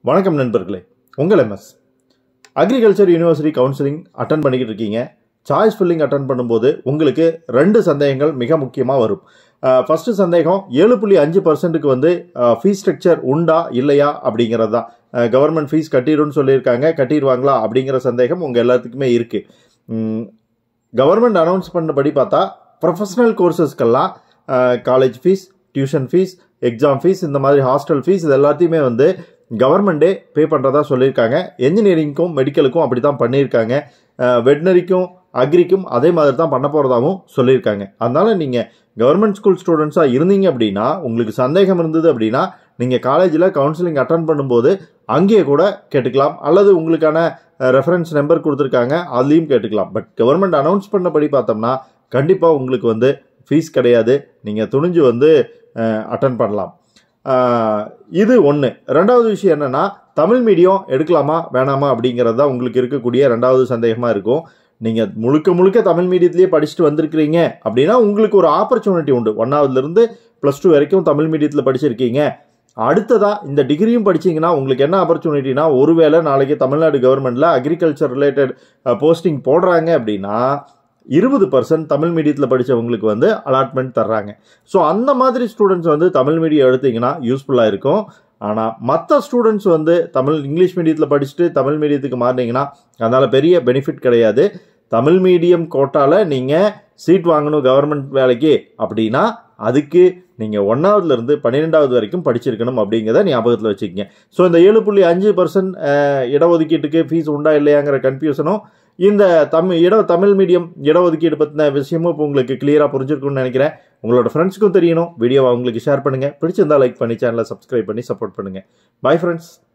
வணக்கம் நண்பர்களே உங்கள் MS agriculture university counselling attend பண்ணிக்கிட்டு இருக்கீங்க சாய்ஸ் ஃபில்லிங் அட்டன் பண்ணும்போது உங்களுக்கு ரெண்டு சந்தேகங்கள் மிக முக்கியமாக வரும் ஃபர்ஸ்ட் சந்தேகம் ஏழு புள்ளி அஞ்சு பர்சன்ட்டுக்கு வந்து ஃபீஸ் ஸ்ட்ரக்சர் உண்டா இல்லையா அப்படிங்கிறது தான் கவர்மெண்ட் ஃபீஸ் கட்டிடும்னு சொல்லியிருக்காங்க கட்டிடுவாங்களா அப்படிங்கிற சந்தேகம் உங்கள் எல்லாத்துக்குமே இருக்குது கவர்மெண்ட் அனௌன்ஸ் பண்ணபடி பார்த்தா ப்ரொஃபஷனல் கோர்சஸ்க்கெல்லாம் college fees tuition fees exam fees இந்த மாதிரி ஹாஸ்டல் ஃபீஸ் இது எல்லாத்தையுமே வந்து கவர்மெண்டே பே பண்ணுறதா சொல்லியிருக்காங்க என்ஜினியரிங்க்கும் மெடிக்கலுக்கும் அப்படி தான் பண்ணியிருக்காங்க வெட்னரிக்கும் அக்ரிக்கும் அதே மாதிரி தான் பண்ண போகிறதாகவும் சொல்லியிருக்காங்க அதனால் நீங்கள் கவர்மெண்ட் ஸ்கூல் ஸ்டூடெண்ட்ஸாக இருந்தீங்க அப்படின்னா உங்களுக்கு சந்தேகம் இருந்தது அப்படின்னா நீங்கள் காலேஜில் கவுன்சிலிங் அட்டன் பண்ணும்போது அங்கேயே கூட கேட்டுக்கலாம் அல்லது உங்களுக்கான ரெஃபரன்ஸ் நம்பர் கொடுத்துருக்காங்க அதுலேயும் கேட்டுக்கலாம் பட் கவர்மெண்ட் அனௌன்ஸ் பண்ணபடி பார்த்தோம்னா கண்டிப்பாக உங்களுக்கு வந்து ஃபீஸ் கிடையாது நீங்கள் துணிஞ்சு வந்து அட்டன் பண்ணலாம் இது ஒன்று ரெண்டாவது விஷயம் என்னென்னா தமிழ் மீடியம் எடுக்கலாமா வேணாமா அப்படிங்கிறது தான் உங்களுக்கு இருக்கக்கூடிய ரெண்டாவது சந்தேகமாக இருக்கும் நீங்கள் முழுக்க முழுக்க தமிழ் மீடியத்திலேயே படிச்சுட்டு வந்திருக்கிறீங்க அப்படின்னா உங்களுக்கு ஒரு ஆப்பர்ச்சுனிட்டி உண்டு ஒன்றாவதுலேருந்து ப்ளஸ் டூ வரைக்கும் தமிழ் மீடியத்தில் படிச்சிருக்கீங்க அடுத்ததாக இந்த டிகிரியும் படிச்சிங்கன்னா உங்களுக்கு என்ன ஆப்பர்ச்சுனிட்டினா ஒருவேளை நாளைக்கு தமிழ்நாடு கவர்மெண்ட்டில் அக்ரிகல்ச்சர் ரிலேட்டட் போஸ்டிங் போடுறாங்க அப்படின்னா இருபது பர்சன்ட் தமிழ் மீடியத்தில் படித்தவங்களுக்கு வந்து அலாட்மெண்ட் தர்றாங்க ஸோ அந்த மாதிரி ஸ்டூடெண்ட்ஸ் வந்து தமிழ் மீடியம் எடுத்திங்கன்னா யூஸ்ஃபுல்லாக இருக்கும் ஆனால் மற்ற ஸ்டூடெண்ட்ஸ் வந்து தமிழ் இங்கிலீஷ் மீடியத்தில் படிச்சுட்டு தமிழ் மீடியத்துக்கு மாறினீங்கன்னா அதனால் பெரிய பெனிஃபிட் கிடையாது தமிழ் மீடியம் கோட்டாவில் நீங்கள் சீட் வாங்கணும் கவர்மெண்ட் வேலைக்கு அப்படின்னா அதுக்கு நீங்கள் ஒன்றாவதுலேருந்து பன்னிரெண்டாவது வரைக்கும் படிச்சிருக்கணும் அப்படிங்கிறத ஞாபகத்தில் வச்சுக்கோங்க ஸோ இந்த ஏழு புள்ளி அஞ்சு பர்சன்ட் இடஒதுக்கீட்டுக்கு ஃபீஸ் உண்டா இல்லையாங்கிற கன்ஃபியூஷனும் இந்த தமிழ் இட தமிழ் மீடியம் இடஒதுக்கீடு பற்றின விஷயமும் இப்போ உங்களுக்கு கிளியராக புரிஞ்சிருக்கும்னு நினைக்கிறேன் உங்களோட ஃப்ரெண்ட்ஸ்க்கும் தெரியணும் வீடியோவை அவங்களுக்கு ஷேர் பண்ணுங்கள் பிடிச்சிருந்தா லைக் பண்ணி சேனலை சப்ஸ்கிரைப் பண்ணி சப்போர்ட் பண்ணுங்கள் பை ஃப்ரெண்ட்ஸ்